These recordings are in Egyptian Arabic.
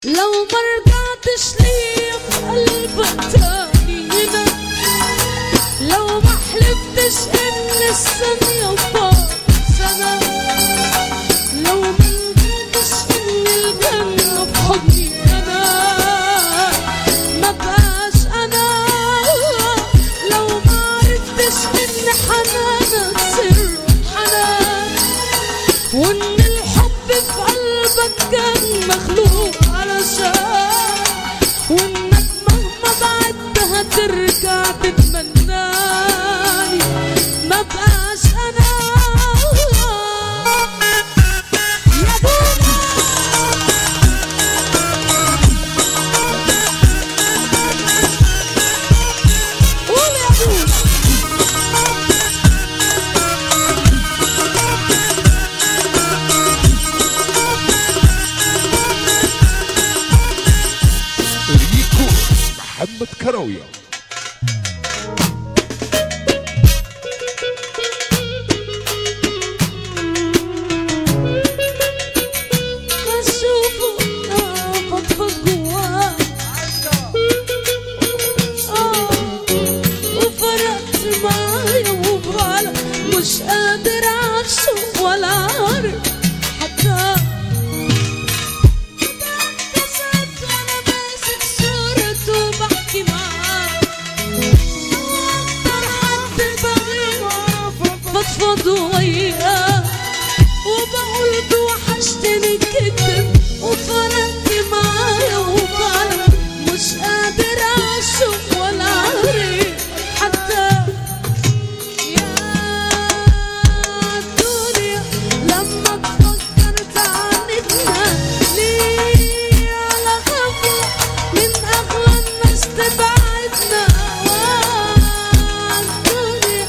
لو ما رجعتش ليا في قلبك تاني هنا لو ما حلفتش ان الثانية فوق سنة لو ما ندمتش ان الجنة في حضني انا ما بقاش انا لو ما عرفتش ان حنانك سر حنان وان الحب في قلبك كان مخلوق علشان وانك مهما بعدت هترجع تتمناني ما بقاش انا يا بونا قول يا بونا ريكو محمد كراوية بشوفه فضفض جواه آه، وفرقت معايا وبعلى مش قادر اعيشه ولا عارف حتى ابتسمت وانا ماسك صورته وبحكي معاه واكتر حد بغير فضفض وياه وبقول توحشتني كتر وفرقت معايا وفعلا مش قادر اشوف ولا عارف حتى يا دنيا لما تفكرت عنتنا ليه على غفلة من أغلى الناس تبعدنا والدنيا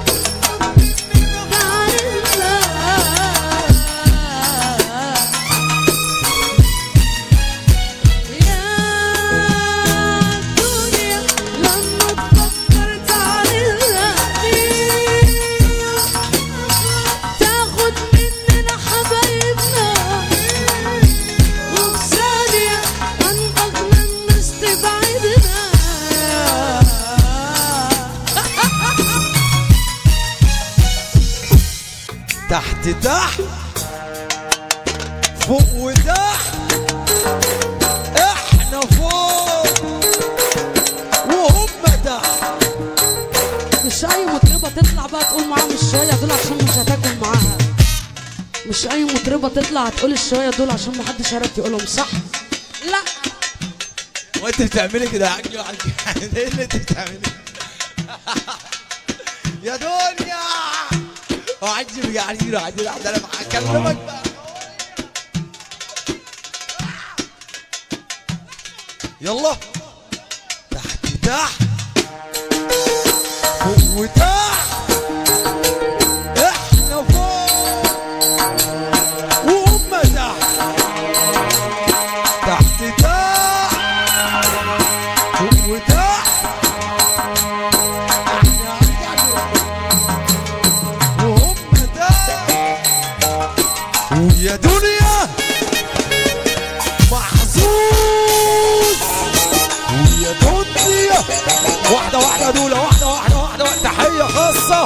تاخد مننا حبايبنا وبثانية عن أغلى الناس تبعدنا تحت تحت فوق وتحت احنا فوق وهم تحت مش اي مطربه تطلع بقى تقول معاهم الشويه دول عشان مش هتاكل معاها مش اي مطربه تطلع تقول الشويه دول عشان محدش عارف يقولهم صح لا وانت بتعملي كده يا حاج وحاج ايه اللي انت بتعملي يا دنيا هو عايز بيجعلني عايزين انا هكلمك بقى يلا تحت تحت فوق وتحت احنا فوق وهم تحت تحت تحت فوق وتحت احنا عندنا وهم تحت ويا دنيا محظوظ ويا دنيا واحدة واحدة دولة واحدة واحدة واحدة واحدة. تحية خاصة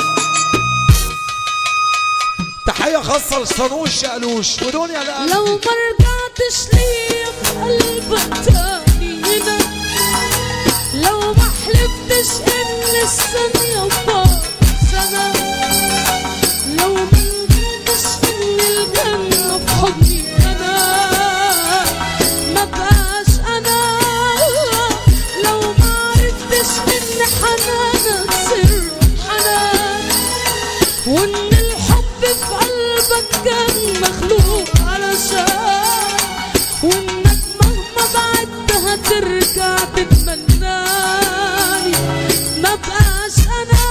تحية خاصة لصنوش شقلوش ودنيا لا لو ما رجعتش ليا في قلبك تاني هنا لو ما حلفتش ان الثانية فوق سنة لو ما ندمتش ان الجنة في حضني انا ما بقاش انا لو ما عرفتش ان حنانك سر حنان وان الحب في قلبك كان مخلوق علشان وانك مهما بعدت هترجع تتمناني ما بقاش انا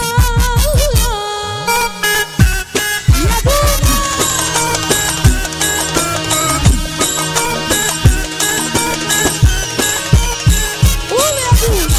يا بونا قول يا بونا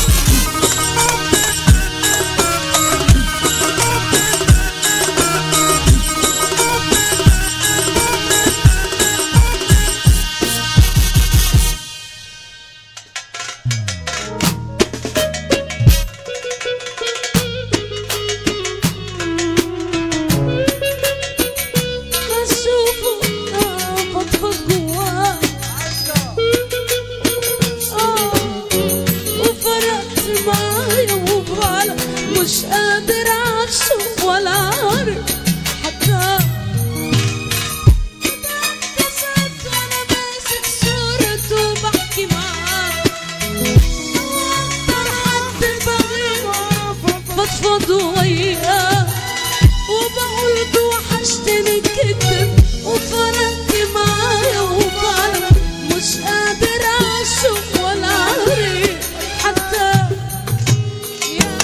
شوق ولا عريق حتى يا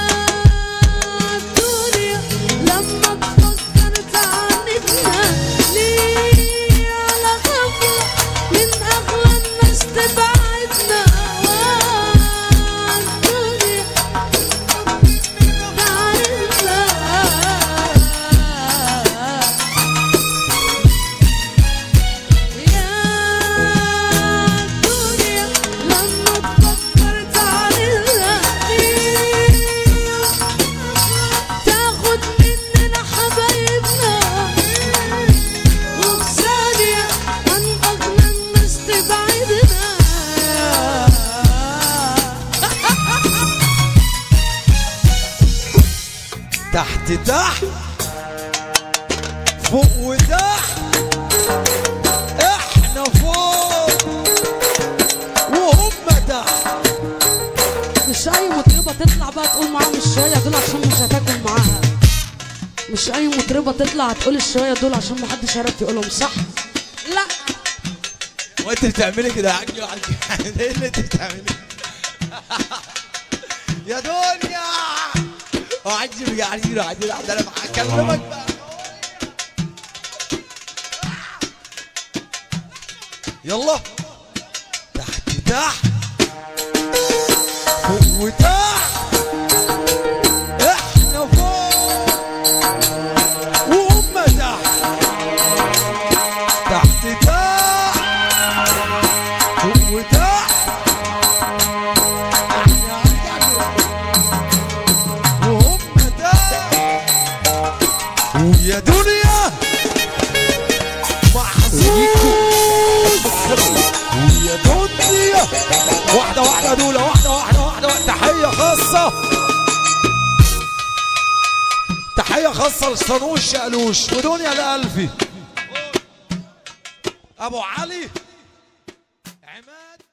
دنيا لما تفكر تعاندنا ليه على غفلة من أغلى الناس تبعدنا دنيا تعاندنا يا دنيا لما تفكر تعالنا تاخد مننا حبايبنا وفي ثانية عن أغلى الناس تبعدنا تحت تحت فوق وتحت احنا فوق وهم تحت مش أي مطربة تطلع بقى تقول معاهم الشوية دول عشان مش هتاكل معاها مش أي مطربة تطلع تقول الشوية دول عشان محدش عارف يقولهم صح لا وانت بتعملي كده يا حاج يا حاج ايه اللي انت بتعملي يا دنيا وعجب قاعدين قاعدين قاعدين انا هكلمك بقى يلا تحت تحت فوق وتحت احنا فوق وهم تحت تحت تحت فوق وتحت احنا عندنا وهم تحت ويا دنيا محظوظ ويا دنيا واحدة واحدة دولة واحدة واحدة واحدة تحية خاصة تحية خاصة لصنوش شقلوش ودنيا الألفي أبو علي عماد